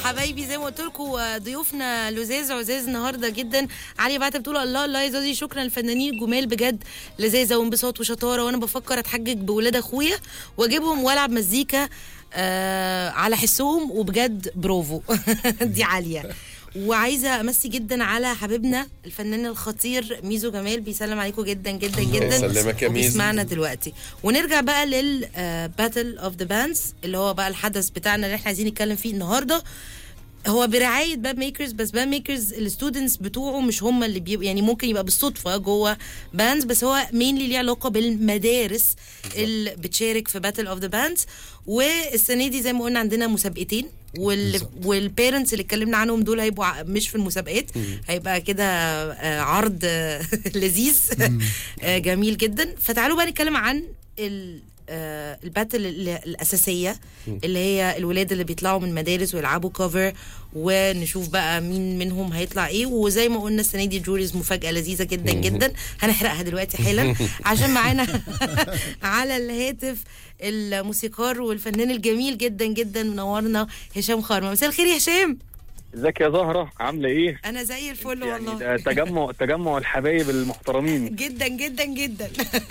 حبايبي زي ما قلت لكم ضيوفنا لزاز عزاز النهارده جدا علي بعت بتقول الله الله يا زوزي شكرا للفنانين الجمال بجد لذاذه وانبساط وشطاره وانا بفكر اتحجج بولاد اخويا واجيبهم والعب مزيكا آه على حسهم وبجد برافو دي عاليه وعايزه امسي جدا على حبيبنا الفنان الخطير ميزو جمال بيسلم عليكم جدا جدا جدا يسلمك يا ميزو. وبيسمعنا دلوقتي ونرجع بقى للباتل اوف ذا باندز اللي هو بقى الحدث بتاعنا اللي احنا عايزين نتكلم فيه النهارده هو برعايه باب ميكرز بس باب ميكرز الستودنتس بتوعه مش هم اللي بيبقوا يعني ممكن يبقى بالصدفه جوه باندز بس هو مينلي ليه علاقه بالمدارس اللي بتشارك في باتل اوف ذا باندز والسنه دي زي ما قلنا عندنا مسابقتين وال والبيرنتس اللي اتكلمنا عنهم دول هيبقوا ع- مش في المسابقات هيبقى كده آه، عرض آه، لذيذ آه، جميل جدا فتعالوا بقى نتكلم عن ال آه، الباتل ال- الاساسيه اللي هي الولاد اللي بيطلعوا من مدارس ويلعبوا كفر ونشوف بقى مين منهم هيطلع ايه وزي ما قلنا السنه دي جوريز مفاجاه لذيذه جدا جدا هنحرقها دلوقتي حالا عشان معانا على الهاتف الموسيقار والفنان الجميل جدا جدا منورنا هشام خارمه مساء الخير يا هشام ازيك يا زهرة عاملة ايه؟ انا زي الفل يعني والله ده تجمع تجمع الحبايب المحترمين جدا جدا جدا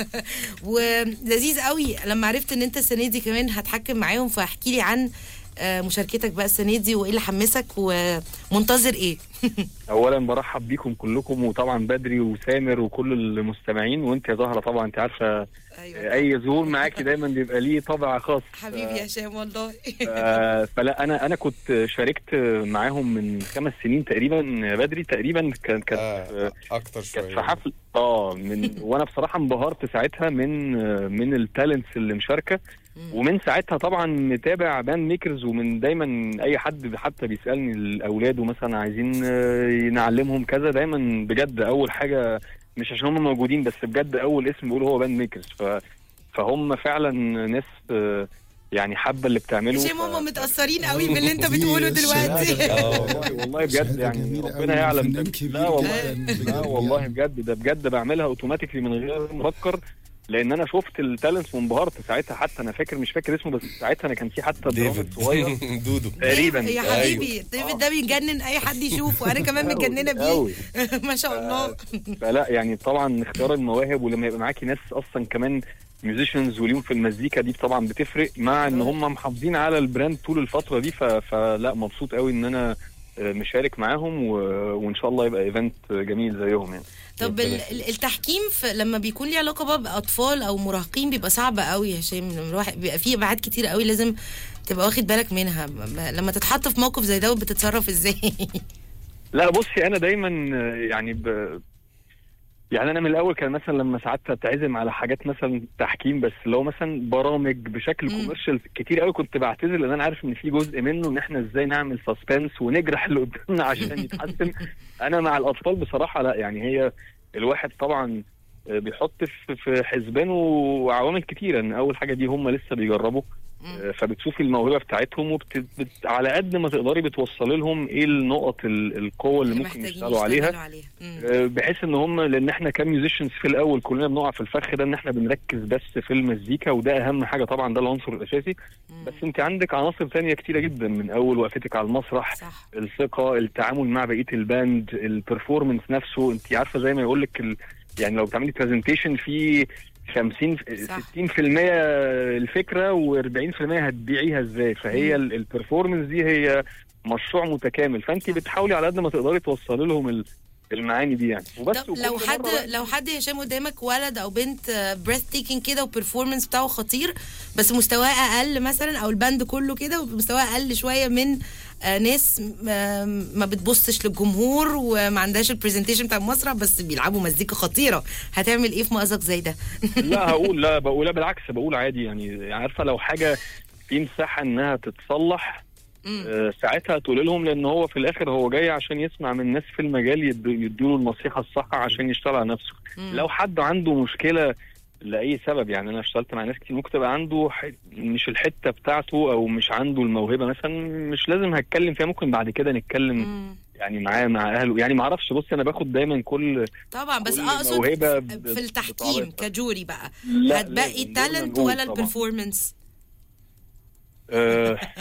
ولذيذ قوي لما عرفت ان انت السنه دي كمان هتحكم معاهم فاحكي لي عن آه، مشاركتك بقى السنه دي وايه اللي حمسك ومنتظر ايه اولا برحب بيكم كلكم وطبعا بدري وسامر وكل المستمعين وانت يا زهرة طبعا انت عارفة اي ظهور معاكي دايما بيبقى ليه طابع خاص حبيبي يا هشام والله آه، فلا انا انا كنت شاركت معاهم من خمس سنين تقريبا بدري تقريبا كان كانت آه اكتر كانت في شويه حفل اه من وانا بصراحه انبهرت ساعتها من من التالنتس اللي مشاركه ومن ساعتها طبعا متابع باند ميكرز ومن دايما اي حد حتى بيسالني الاولاد مثلا عايزين آه، نعلمهم كذا دايما بجد اول حاجه مش عشان هم موجودين بس بجد اول اسم بيقولوا هو باند ميكرز ف فهم فعلا ناس آه، يعني حابه اللي بتعمله هشام ف- هم متاثرين قوي باللي انت بتقوله دلوقتي آه، والله والله بجد يعني ربنا يعلم لا والله لا والله بجد ده بجد بعملها اوتوماتيكلي من غير ما افكر لان انا شفت التالنت وانبهرت ساعتها حتى انا فاكر مش فاكر اسمه بس ساعتها انا كان في حتى درامر ديفيد صغير دودو تقريبا يا أيوة. حبيبي ديفيد ده بيجنن اي حد يشوفه انا كمان متجننه بيه أوي. ما شاء الله فلا يعني طبعا اختيار المواهب ولما يبقى معاكي ناس اصلا كمان ميوزيشنز وليهم في المزيكا دي طبعا بتفرق مع ان هم محافظين على البراند طول الفتره دي ف... فلا مبسوط قوي ان انا آه، مشارك معاهم و... وان شاء الله يبقى ايفنت جميل زيهم يعني طب ال- ال- التحكيم في لما بيكون ليه علاقه بقى باطفال او مراهقين بيبقى صعب قوي يا هشام لما الواحد بيبقى فيه ابعاد كتير قوي لازم تبقى واخد بالك منها م- لما تتحط في موقف زي ده بتتصرف ازاي لا بصي انا دايما آه، يعني ب... يعني انا من الاول كان مثلا لما ساعات اتعزم على حاجات مثلا تحكيم بس لو مثلا برامج بشكل مم. كوميرشال كتير قوي كنت بعتذر لان انا عارف ان في جزء منه ان احنا ازاي نعمل سسبنس ونجرح اللي قدامنا عشان يتحسن انا مع الاطفال بصراحه لا يعني هي الواحد طبعا آه، بيحط في- في حسبانه عوامل كتيره ان اول حاجه دي هم لسه بيجربوا آه، فبتشوفي الموهبه بتاعتهم وبت... بت... على قد ما تقدري بتوصلي لهم ايه النقط ال- القوه اللي ممكن محتاجين يشتغلوا عليها مم. آه، بحيث ان هم لان احنا كميوزيشنز في الاول كلنا بنقع في الفخ ده ان احنا بنركز بس في المزيكا وده اهم حاجه طبعا ده العنصر الاساسي مم. بس انت عندك عناصر تانية كتيره جدا من اول وقفتك على المسرح صح الثقه التعامل مع بقيه الباند البرفورمانس نفسه انت عارفه زي ما يقول لك ال... يعني لو بتعملي برزنتيشن في 50 صح. 60% الفكره و40% هتبيعيها ازاي فهي مم. البرفورمانس دي هي مشروع متكامل فانت بتحاولي على قد ما تقدري توصلي لهم ال- المعاني دي يعني وبس طب وكل لو حد مرة بقى- لو حد هشام قدامك ولد او بنت بريث تيكينج كده وبرفورمانس بتاعه خطير بس مستواه اقل مثلا او الباند كله كده ومستواه اقل شويه من آه، ناس آه، ما بتبصش للجمهور وما عندهاش البرزنتيشن بتاع المسرح بس بيلعبوا مزيكا خطيره هتعمل ايه في مأزق زي ده؟ لا هقول لا بقول لا بالعكس بقول عادي يعني عارفه لو حاجه في مساحه انها تتصلح مم. آه، ساعتها تقول لهم لان هو في الاخر هو جاي عشان يسمع من ناس في المجال يدوا له النصيحه الصح عشان يشتغل على نفسه مم. لو حد عنده مشكله لاي سبب يعني انا اشتغلت مع ناس كتير ممكن تبقى عنده ح... مش الحته بتاعته او مش عنده الموهبه مثلا مش لازم هتكلم فيها ممكن بعد كده نتكلم مم. يعني معاه مع اهله يعني ما اعرفش بص انا باخد دايما كل طبعا بس كل اقصد موهبة في- ب- في التحكيم بطبيعتها. كجوري بقى لا هتبقي لازم، التالنت نقول ولا طبعاً. البرفورمانس آه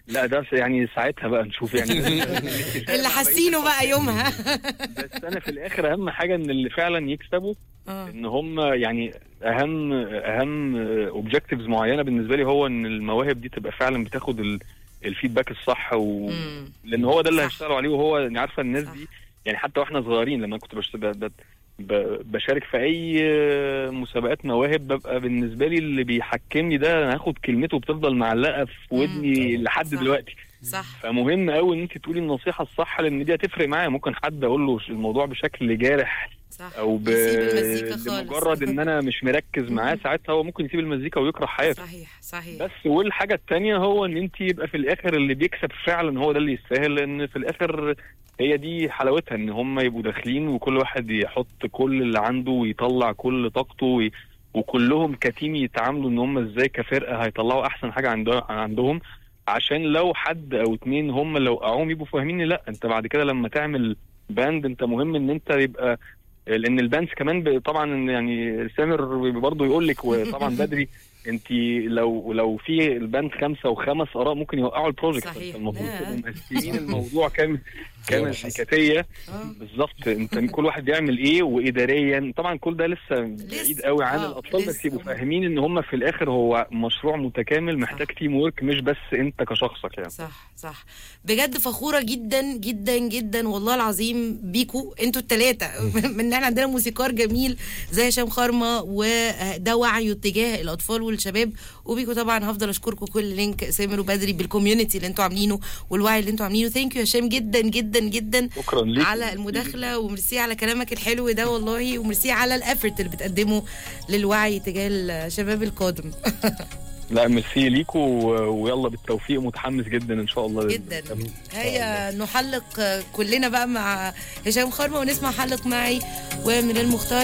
لا ده يعني ساعتها بقى نشوف يعني اللي حاسينه بقى يومها بس انا في الاخر اهم حاجه ان اللي فعلا يكسبوا اه ان هم يعني اهم اهم اوبجكتيفز معينه بالنسبه لي هو ان المواهب دي تبقى فعلا بتاخد ال- الفيدباك الصح و... مم. لان هو ده اللي صح. هيشتغلوا عليه وهو يعني عارفه الناس صح. دي يعني حتى واحنا صغيرين لما كنت بشت... ب... ب... ب... بشارك في اي مسابقات مواهب ببقى بالنسبه لي اللي بيحكمني ده انا هاخد كلمته بتفضل معلقه في ودني مم. لحد صح. دلوقتي صح فمهم قوي ان انت تقولي النصيحه الصح لان دي هتفرق معايا ممكن حد اقول له الموضوع بشكل جارح صح او ب... يسيب المزيكا خالص بمجرد ان انا مش مركز معاه ساعتها هو ممكن يسيب المزيكا ويكره حياته صحيح صحيح بس والحاجه التانية هو ان انت يبقى في الاخر اللي بيكسب فعلا هو ده اللي يستاهل لان في الاخر هي دي حلاوتها ان هم يبقوا داخلين وكل واحد يحط كل اللي عنده ويطلع كل طاقته وي... وكلهم كتيم يتعاملوا ان هم ازاي كفرقه هيطلعوا احسن حاجه عنده... عندهم عشان لو حد او اتنين هم لو وقعوهم يبقوا فاهمين إن لا انت بعد كده لما تعمل باند انت مهم ان انت يبقى لان البانس كمان ب- طبعا يعني سامر برضه يقول لك وطبعا بدري انت لو لو في الباند خمسه وخمس اراء ممكن يوقعوا البروجكت صحيح. فأنت المفروض لا. تبقوا مقسمين الموضوع كام كام أيوة، حصل. شيكاتيه اه بالظبط انت كل واحد يعمل ايه واداريا طبعا كل ده لسه بعيد قوي عن آه، الاطفال بس لسه. يبقوا فاهمين ان هم في الاخر هو مشروع متكامل محتاج تيم ورك مش بس انت كشخصك يعني صح صح بجد فخوره جدا جدا جدا والله العظيم بيكو انتوا التلاتة من ان احنا عندنا موسيقار جميل زي هشام خرمه وده وعيه تجاه الاطفال والشباب وبيكو طبعا هفضل اشكركم كل لينك سامر وبدري بالكوميونتي اللي انتوا عاملينه والوعي اللي انتوا عاملينه ثانك يو هشام جدا جدا جدا شكرا ليك على المداخله وميرسي على كلامك الحلو ده والله وميرسي على الافورت اللي بتقدمه للوعي تجاه الشباب القادم لا ميرسي ليكوا و- ويلا بالتوفيق متحمس جدا ان شاء الله جدا هيا نحلق كلنا بقى مع هشام خرمه ونسمع حلق معي ومن المختار